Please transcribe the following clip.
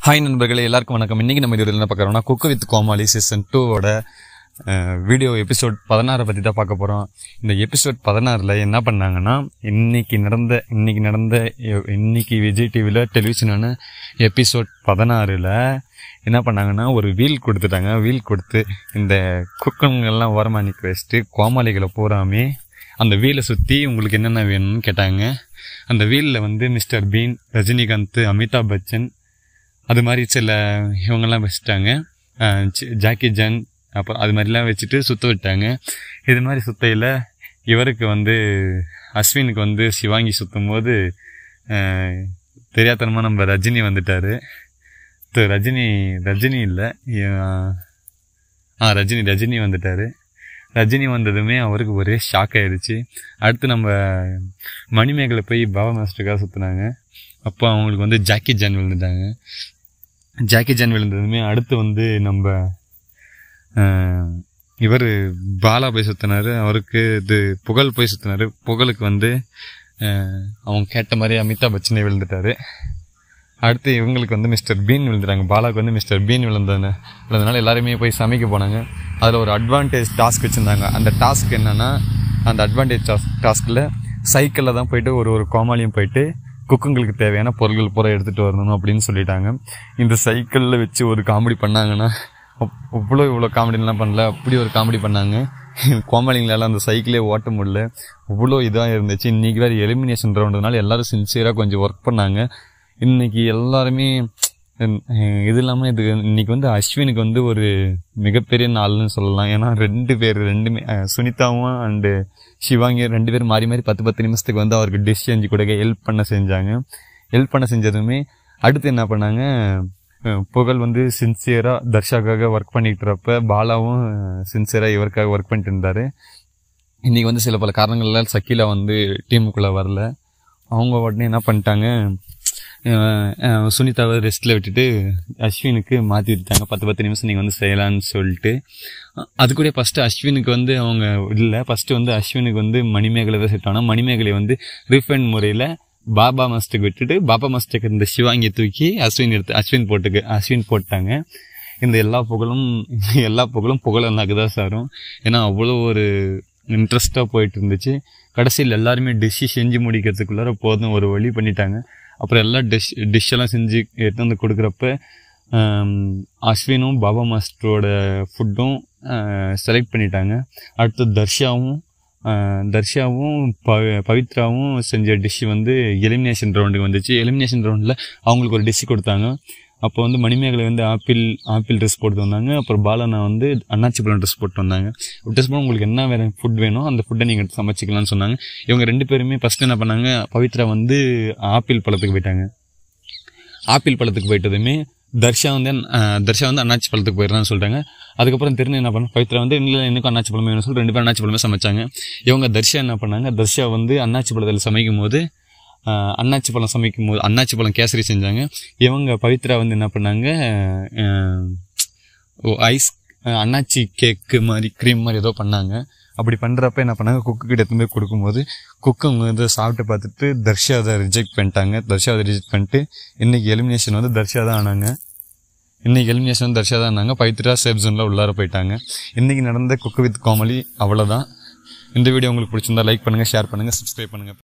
hi நண்பர்களே எல்லாருக்கும் வணக்கம் இன்னைக்கு நம்ம இதுல என்ன பார்க்குறோம்னா குக்கு வித் கோமாளி சீசன் டூவோட வீடியோ எபிசோட் பதினாறை பற்றி தான் பார்க்க போகிறோம் இந்த எபிசோட் பதினாறில் என்ன பண்ணாங்கன்னா இன்னைக்கு நடந்த இன்னைக்கு நடந்த எ- இன்னைக்கு விஜய் டிவியில் டெலிவிஷனான எபிசோட் பதினாறில் என்ன பண்ணாங்கன்னா ஒரு வீல் கொடுத்துட்டாங்க வீல் கொடுத்து இந்த குக்கங்கள்லாம் ஓரமாக நிற்க வச்சுட்டு கோமாளிகளை பூராமே அந்த வீலை சுற்றி உங்களுக்கு என்னென்ன வேணும்னு கேட்டாங்க அந்த வீலில் வந்து மிஸ்டர் பீன் ரஜினிகாந்த் அமிதாப் பச்சன் அது மாதிரி சில இவங்கெல்லாம் வச்சுட்டாங்க அஹ் ஜ- ஜாக்கி ஜான் அப்புறம் அது மாதிரிலாம் வச்சுட்டு சுத்த விட்டாங்க இது மாதிரி சுத்தையில் இவருக்கு வந்து அஸ்வினுக்கு வந்து சிவாங்கி சுற்றும் போது அஹ், தெரியாத்தனமாக நம்ம ரஜினி வந்துட்டார் து- ரஜினி ரஜினி இல்லை ஆ ரஜினி ரஜினி வந்துட்டார் ரஜினி வந்ததுமே அவருக்கு ஒரே ஷாக் ஆயிடுச்சு அடுத்து நம்ம மணிமேகலை போய் பாபா மாஸ்டருக்காக சுற்றுனாங்க அப்போ அவங்களுக்கு வந்து ஜாக்கி ஜான் விழுந்துட்டாங்க ஜாக்கி ஜான் விழுந்ததுமே அடுத்து வந்து நம்ம இவர் பாலா போய் சுற்றினாரு அவருக்கு இது புகழ் போய் சுற்றினாரு புகழுக்கு வந்து அஹ், அவங்க கேட்ட மாதிரி அமிதாப் பச்சனே விழுந்துட்டாரு அடுத்து இவங்களுக்கு வந்து மிஸ்டர் பீன் விழுந்துட்டாங்க பாலாவுக்கு வந்து மிஸ்டர் பீன் விழுந்தது விழுந்தனால எல்லாருமே போய் சமைக்க போனாங்க அதில் ஒரு அட்வான்டேஜ் டாஸ்க் வச்சுருந்தாங்க அந்த டாஸ்க் என்னன்னா அந்த அட்வான்டேஜ் டாஸ்க் டாஸ்கில் சைக்கிளில் தான் போயிட்டு ஒரு ஒரு கோமாளியும் போயிட்டு குக்குங்களுக்கு தேவையான பொருட்கள் பூரா எடுத்துகிட்டு வரணும் அப்படின்னு சொல்லிட்டாங்க இந்த சைக்கிளில் வச்சு ஒரு காமெடி பண்ணாங்கன்னா அப்- அவ்வளோ இவ்வளோ காமெடிலாம் பண்ணல அப்படி ஒரு காமெடி பண்ணாங்க கோமாளிங்களால அந்த சைக்கிளே ஓட்ட முடியல அவ்வளோ இதாக இருந்துச்சு இன்னைக்கு வேறு எலிமினேஷன் ரவுண்டதுனால எல்லாரும் சின்சியராக கொஞ்சம் ஒர்க் பண்ணாங்க இன்னைக்கு எல்லாருமே ஹம், இது இல்லாமல் இது இன்னைக்கு வந்து அஸ்வினுக்கு வந்து ஒரு மிகப்பெரிய நாள்னு சொல்லலாம் ஏன்னா ரெண்டு பேர் ரெண்டுமே அஹ், சுனிதாவும் அண்டு சிவாங்கியும் ரெண்டு பேரும் மாறி மாறி பத்து பத்து நிமிஷத்துக்கு வந்து அவருக்கு டிஷ் செஞ்சு கொடுக்க ஹெல்ப் பண்ண செஞ்சாங்க ஹெல்ப் பண்ண செஞ்சதுமே அடுத்து என்ன பண்ணாங்க அஹ், புகழ் வந்து சின்சியராக தர்ஷாக்காக ஒர்க் பண்ணிட்டு இருப்ப பாலாவும் சின்சியராக இவருக்காக ஒர்க் பண்ணிட்டு இருந்தார் இன்றைக்கி வந்து சில பல காரணங்களால் சக்கீலா வந்து டீமுக்குள்ளே வரல அவங்க உடனே என்ன பண்ணிட்டாங்க அஹ், அஹ், சுனிதாவை ரெஸ்ட்டில் விட்டுட்டு அஸ்வினுக்கு மாற்றி விட்டாங்க பத்து பத்து நிமிஷம் நீங்கள் வந்து செய்யலான்னு சொல்லிட்டு அ- அது கூட ஃபஸ்ட்டு அஸ்வினுக்கு வந்து அவங்க இல்லை ஃபஸ்ட்டு வந்து அஸ்வினுக்கு வந்து மணிமேகலை தான் செட் ஆனால் மணிமேகலை வந்து ரீஃபண்ட் முறையில் பாபா மாஸ்டருக்கு விட்டுட்டு பாபா மாஸ்டருக்கு இந்த சிவாங்கி தூக்கி அஸ்வின் எடுத்து அஸ்வின் போட்டுக்கு அஸ்வின் போட்டாங்க இந்த எல்லா புகழும் எல்லா புகழும் புகழ் அண்ணாக்கு தான் சாரும் ஏன்னா அவ்வளோ ஒரு இன்ட்ரெஸ்டாக போயிட்டு இருந்துச்சு கடைசியில் எல்லாருமே டிஷ்ஷு செஞ்சு முடிக்கிறதுக்குள்ளார போதும் ஒரு வழி பண்ணிட்டாங்க அப்புறம் எல்லாம் டிஷ் டிஷ் எல்லாம் செஞ்சு எடுத்து வந்து கொடுக்குறப்ப ஆம், அஸ்வினும் பாபா மாஸ்டரோட ஃபுட்டும் செலக்ட் பண்ணிட்டாங்க அடுத்து தர்ஷாவும் ஆஹ், தர்ஷாவும் ப பவித்ராவும் செஞ்ச டிஷ் வந்து எலிமினேஷன் ரவுண்டுக்கு வந்துச்சு எலிமினேஷன் ரவுண்டில் அவங்களுக்கு ஒரு டிஷ் கொடுத்தாங்க அப்போ வந்து மணிமேகலை வந்து ஆப்பிள் ஆப்பிள் ட்ரெஸ் போட்டு வந்தாங்க அப்புறம் பாலனா வந்து அண்ணாச்சி பழம் ட்ரெஸ் போட்டு வந்தாங்க ட்ரெஸ் போட உங்களுக்கு என்ன வேறு ஃபுட் வேணும் அந்த ஃபுட்டை நீங்கள் எடுத்து சமைச்சிக்கலாம்னு சொன்னாங்க இவங்க ரெண்டு பேருமே ஃபஸ்ட் என்ன பண்ணாங்க பவித்ரா வந்து ஆப்பிள் பழத்துக்கு போயிட்டாங்க ஆப்பிள் பழத்துக்கு போயிட்டதுமே தர்ஷா வந்து அஹ், தர்ஷா வந்து அண்ணாச்சி பழத்துக்கு போயிடுறான்னு சொல்லிட்டாங்க அதுக்கப்புறம் திரும்ப என்ன பண்ண பவித்ரா வந்து இல்லை எனக்கும் அண்ணாச்சி பழமே வேணும்னு சொல்லி ரெண்டு பேரும் அண்ணாச்சி பழமே சமைச்சாங்க இவங்க தர்ஷா என்ன பண்ணாங்க தர்ஷா வந்து அண்ணாச்சி பழத்தில் சமைக்கும் போது அஹ், அண்ணாச்சி பழம் சமைக்கும் போது அண்ணாச்சி பழம் கேசரி செஞ்சாங்க இவங்க பவித்ரா வந்து என்ன பண்ணாங்க அஹ், ஓ ஐஸ் அஹ், அண்ணாச்சி கேக்கு மாதிரி க்ரீம் மாதிரி ஏதோ பண்ணாங்க அப்படி பண்ணுறப்ப என்ன பண்ணாங்க குக்கு கிட்ட எடுத்து போய் கொடுக்கும்போது குக்கு அவங்க வந்து சாப்பிட்டு பார்த்துட்டு தர்ஷா அதை ரிஜெக்ட் பண்ணிட்டாங்க தர்ஷா அதை ரிஜெக்ட் பண்ணிட்டு இன்னைக்கு எலிமினேஷன் வந்து தர்ஷா தான் ஆனாங்க இன்னைக்கு எலிமினேஷன் வந்து தர்ஷா தான் ஆனாங்க பவித்ரா சேஃப் ஜோனில் உள்ளார போயிட்டாங்க இன்னைக்கு நடந்த குக்கு வித் காமெடி அவ்வளோதான் இந்த வீடியோ உங்களுக்கு பிடிச்சிருந்தா லைக் பண்ணுங்கள் ஷேர் பண்ணுங்கள் சப்ஸ்கிரைப் பண்ணுங்கள்